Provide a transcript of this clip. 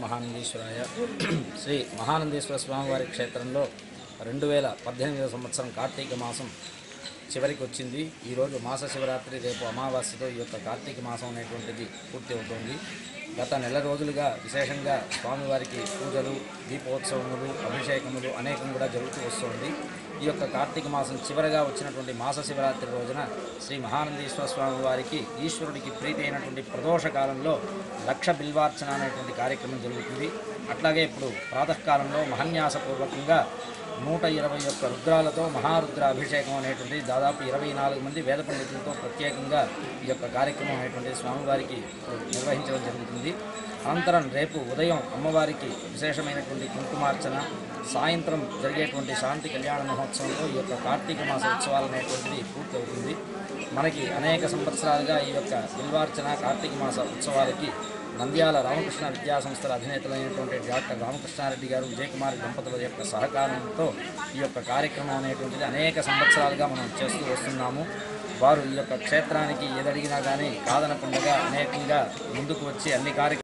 మహానందీశ్వరాయ శ్రీ మహానందీశ్వర స్వామివారి క్షేత్రంలో రెండు వేల పద్దెనిమిదవ సంవత్సరం కార్తీక మాసం చివరికి వచ్చింది ఈరోజు మాస శివరాత్రి రేపు అమావాస్యతో ఈ యొక్క కార్తీక మాసం అనేటువంటిది పూర్తి అవుతోంది గత నెల రోజులుగా విశేషంగా స్వామివారికి పూజలు దీపోత్సవములు అభిషేకములు అనేకం కూడా జరుగుతూ వస్తుంది ఈ యొక్క కార్తీక మాసం చివరగా వచ్చినటువంటి మాస శివరాత్రి రోజున శ్రీ మహానందీశ్వర స్వామి వారికి ఈశ్వరుడికి ప్రీతి అయినటువంటి ప్రదోష కాలంలో లక్ష బిల్వార్చన అనేటువంటి కార్యక్రమం జరుగుతుంది అట్లాగే ఇప్పుడు ప్రాతకాలంలో మహన్యాసపూర్వకంగా నూట ఇరవై ఒక్క రుద్రాలతో మహారుద్ర అభిషేకం అనేటువంటి దాదాపు ఇరవై నాలుగు మంది వేద పండితులతో ప్రత్యేకంగా ఈ యొక్క కార్యక్రమం అనేటువంటి స్వామివారికి నిర్వహించడం జరుగుతుంది అనంతరం రేపు ఉదయం అమ్మవారికి విశేషమైనటువంటి కుంకుమార్చన సాయంత్రం జరిగేటువంటి శాంతి కళ్యాణ మహోత్సవంలో ఈ యొక్క కార్తీక మాస ఉత్సవాలు అనేటువంటిది పూర్తి అవుతుంది మనకి అనేక సంవత్సరాలుగా ఈ యొక్క బిల్వార్చన కార్తీక మాస ఉత్సవాలకి నంద్యాల రామకృష్ణ విద్యా సంస్థల అధినేతలైనటువంటి డాక్టర్ రామకృష్ణారెడ్డి గారు విజయకుమారి దంపతుల యొక్క సహకారంతో ఈ యొక్క కార్యక్రమం అనేటువంటిది అనేక సంవత్సరాలుగా మనం చేస్తూ వస్తున్నాము వారు ఈ యొక్క క్షేత్రానికి ఏదడిగినా కానీ కాదనకుండా అనేకంగా ముందుకు వచ్చి అన్ని కార్యక్రమాలు